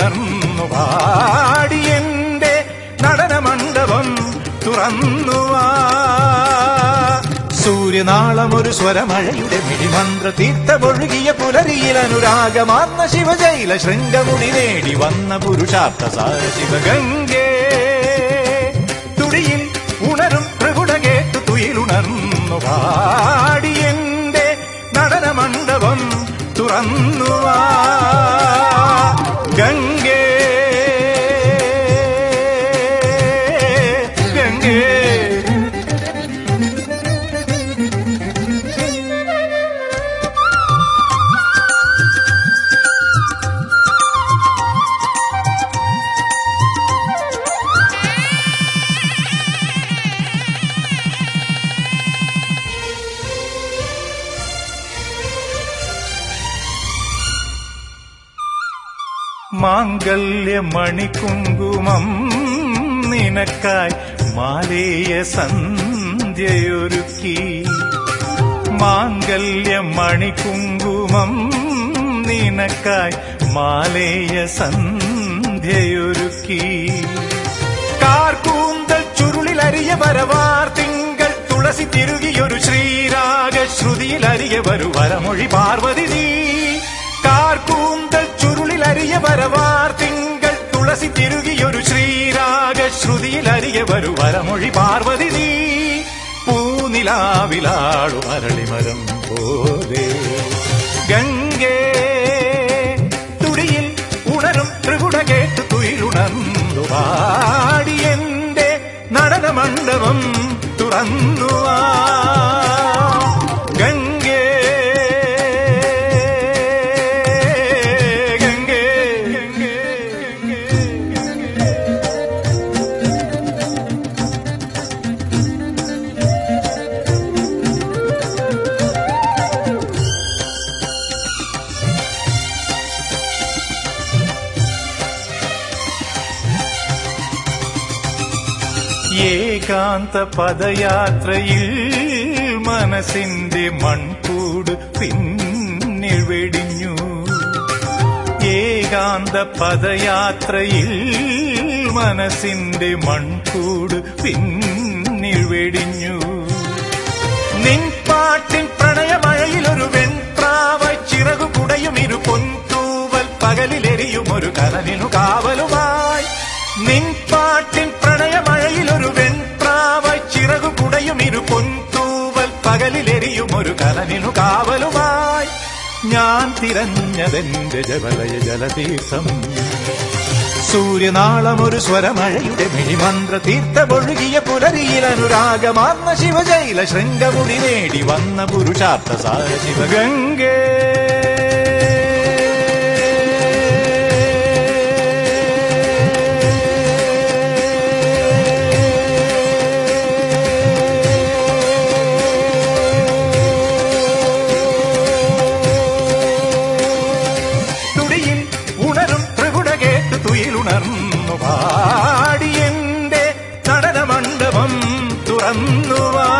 തുയിലുണർന്നു പാടി എന്റെ നടനമണ്ഡപം തുറന്നുവാ സൂര്യനാളം ഒരു സ്വരമഴയുടെ മിഴിമന്ത്ര തീർത്ഥമൊഴുകിയ പുലരിയിൽ അനുരാഗമാർന്ന ശിവജൈല ശൃംഗമുടി നേടി വന്ന പുരുഷാർത്ഥ സാര ശിവഗംഗേ തുടിയിൽ ഉണരും പ്രകുട കേട്ടു തുയിലുണർന്നു പാടി എന്റെ നടനമണ്ഡപം തുറന്നുവാ ഗംഗേ ഗംഗേ മാംഗല്യമണികുങ്കുമം നിനക്കായി മാലേയ സന്ധ്യയൊരുക്കി മാംഗല്യമണികുങ്കുമം നിനക്കായി മാലേയ സന്ധ്യയൊരുക്കി കാർക്കൂന്തൽ ചുരുളിലരിയ വരവാർ തിങ്കൾ തുളസി തിരുകിയൊരു ശ്രീരാഗ ശ്രുതിയിലരിയ വരു വരമൊഴി പാർവതി നീ കാർക്കൂന്തൽ ചുരുളിലരിയ വരവാർ തിങ്കൾ തുളസി തിരുകിയൊരു ശ്രീരാഗ ശ്രുതിയിലരിയ വരു വരമൊഴി പാർവതി നീ പൂനിലാവിലാളു മരളിമരം പോലെ ഗംഗേ തുടിയിൽ ഉണരും ത്രികുട കേട്ട് തുയിലുണർന്നു പാടി എന്റെ നടനമണ്ഡപം തുറന്നുവാ ഗംഗേ ഗംഗേ ഗംഗേ ഗംഗേ ഏകാന്ത പദയാത്രയിൽ മനസ്സിന്റെ മൺകൂട് പിന്നിൽ വെടിഞ്ഞു ഏകാന്ത പദയാത്രയിൽ മനസ്സിന്റെ മൺകൂട് പിന്നിൽ വെടിഞ്ഞു നിൻപാട്ടിൻ പ്രണയമഴയിൽ ഒരു വെൺപ്രാവായി ചിറകു കുടയും ഇരു പൊൻതൂവൽ പകലിലെരിയും ഒരു കനലിനു കാവലുമായി നിൻപാട്ടിൻ പ്രണയമഴയിൽ ഒരു വെൺപ്രാവായി ചിറകു കുടയും ഇരു പൊൻതൂവൽ പകലിലെരിയും ഒരു കനലിനു കാവലുമായി ഞാൻ തിരഞ്ഞതെന്റെ ജവലയ ജലതീർത്ഥം സൂര്യനാളം ഒരു സ്വരമഴയുടെ മിഴിമന്ത്ര തീർത്ഥമൊഴുകിയ പുലരിയിൽ അനുരാഗമാർന്ന ശിവജൈല ശൃംഗമുടി നേടി വന്ന പുരുഷാർത്ഥ സാര ശിവഗംഗേ തുടിയിൽ ഉണരും പ്രകുട കേട്ട് തുയിലുണർന്നു പാടി എന്റെ നടനമണ്ഡപം തുറന്നുവാ